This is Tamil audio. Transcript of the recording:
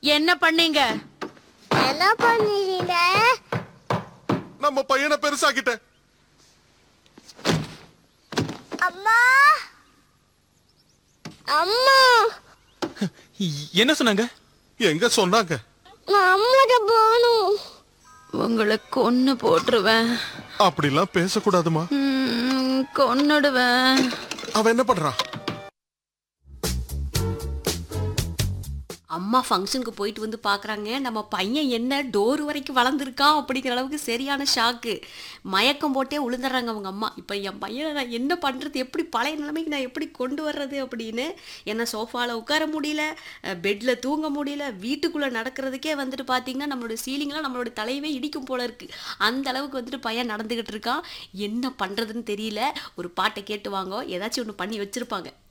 என்ன பண்ணீங்க என்ன பண்ணுறீங்க நம்ம பையனை பெருசாக்கிட்ட அம்மா அம்மா என்ன சொன்னாங்க எங்க சொன்னாங்க நான் அம்மாட்ட போகணும் உங்களை கொன்னு போட்டுருவேன் அப்படிலாம் பேசக்கூடாதுமா ம், கொன்னுடுவேன் அவன் என்ன பண்றான் அம்மா ஃபங்க்ஷனுக்கு போயிட்டு வந்து பார்க்குறாங்க நம்ம பையன் என்ன டோர் வரைக்கும் வளர்ந்துருக்கான் அப்படிங்கிற அளவுக்கு சரியான ஷாக்கு மயக்கம் போட்டே உளுந்துடுறாங்க அவங்க அம்மா இப்போ என் பையனை நான் என்ன பண்ணுறது எப்படி பழைய நிலைமைக்கு நான் எப்படி கொண்டு வர்றது அப்படின்னு என்ன சோஃபாவில் உட்கார முடியல பெட்டில் தூங்க முடியல வீட்டுக்குள்ளே நடக்கிறதுக்கே வந்துட்டு பார்த்தீங்கன்னா நம்மளோட சீலிங்லாம் நம்மளோட தலையவே இடிக்கும் போல இருக்குது அந்த அளவுக்கு வந்துட்டு பையன் நடந்துக்கிட்டு இருக்கான் என்ன பண்ணுறதுன்னு தெரியல ஒரு பாட்டை கேட்டு வாங்க ஏதாச்சும் ஒன்று பண்ணி வச்சுருப்பாங்க